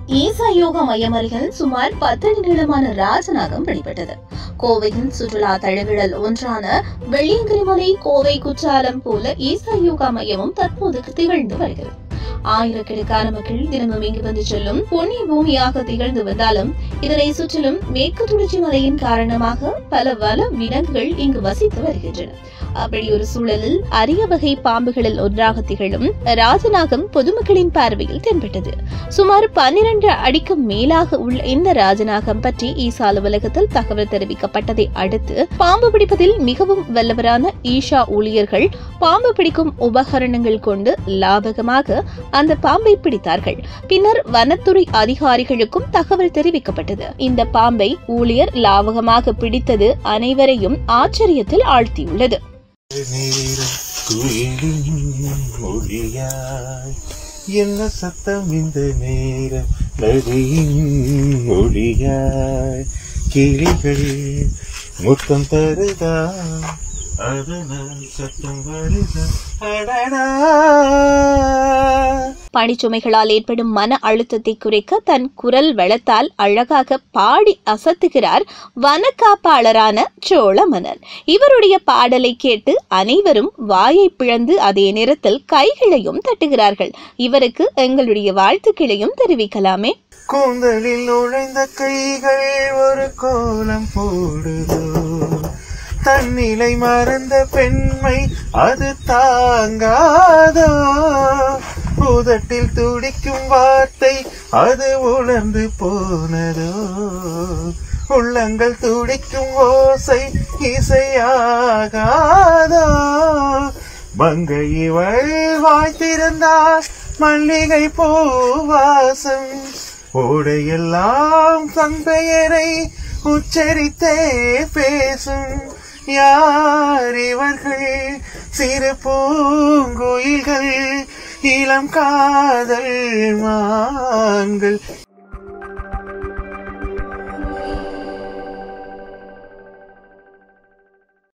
ஈசா யோகா மையம் அருகில் சுமார் பத்தடி நீளமான ராஜநாகம் வெளிப்பட்டது கோவையின் சுற்றுலா தளங்களில் ஒன்றான வெள்ளியங்கிரிமலை கோவை குற்றாலம் போல ஈசா யோகா மையமும் தற்போது திகழ்ந்து வருகிறது ஆயிரக்கணக்கான மக்கள் தினமும் இங்கு வந்து செல்லும் புண்ணிய பூமியாக திகழ்ந்து வந்தாலும் இதனை சுற்றிலும் மேற்கு தொடர்ச்சி மலையின் காரணமாக பல வன விலங்குகள் இங்கு வசித்து வருகின்றன அப்படி ஒரு சூழலில் அரிய வகை பாம்புகளில் ஒன்றாக திகழும் ராஜநாகம் பொதுமக்களின் பார்வையில் தென்பட்டது சுமார் பன்னிரண்டு அடிக்கு மேலாக உள்ள இந்த ராஜநாகம் பற்றி ஈசா அலுவலகத்தில் தகவல் தெரிவிக்கப்பட்டதை அடுத்து பாம்பு பிடிப்பதில் மிகவும் வல்லவரான ஈஷா ஊழியர்கள் பாம்பு பிடிக்கும் உபகரணங்கள் கொண்டு லாபகமாக அந்த பாம்பை பிடித்தார்கள் பின்னர் வனத்துறை அதிகாரிகளுக்கும் தகவல் தெரிவிக்கப்பட்டது இந்த பாம்பை ஊழியர் லாவகமாக பிடித்தது அனைவரையும் ஆச்சரியத்தில் ஆழ்த்தியுள்ளது நேரம் குயிலின் மொழியாய் என்ன சத்தம் இந்த நேரம் நதியின் மொழியாய் கிளிகள் முத்தம் தருதா அதனால் சத்தம் வருதா அடடா பணிச்சுமைகளால் ஏற்படும் மன அழுத்தத்தை குறைக்க தன் குரல் வளத்தால் அழகாக பாடி அசத்துகிறார் வனக்காப்பாளரான சோழமன்னர் இவருடைய பாடலை கேட்டு அனைவரும் வாயை பிளந்து அதே நேரத்தில் கைகளையும் தட்டுகிறார்கள் இவருக்கு எங்களுடைய வாழ்த்துக்களையும் தெரிவிக்கலாமே கூந்தலில் நுழைந்த கைகள் ஒரு கோலம் போடுதோ தன்னிலை மறந்த பெண்மை அது தாங்காதோ உதட்டில் துடிக்கும் வார்த்தை அது உணர்ந்து போனதோ உள்ளங்கள் துடிக்கும் ஓசை இசையாகாதோ மங்கை இவள் வாய்த்திருந்தார் மல்லிகை பூவாசம் ஓடையெல்லாம் தன் பெயரை உச்சரித்தே பேசும் யார் இவர்கள் சிறு பூங்குயில்கள் இளம் காதல் மான்கள்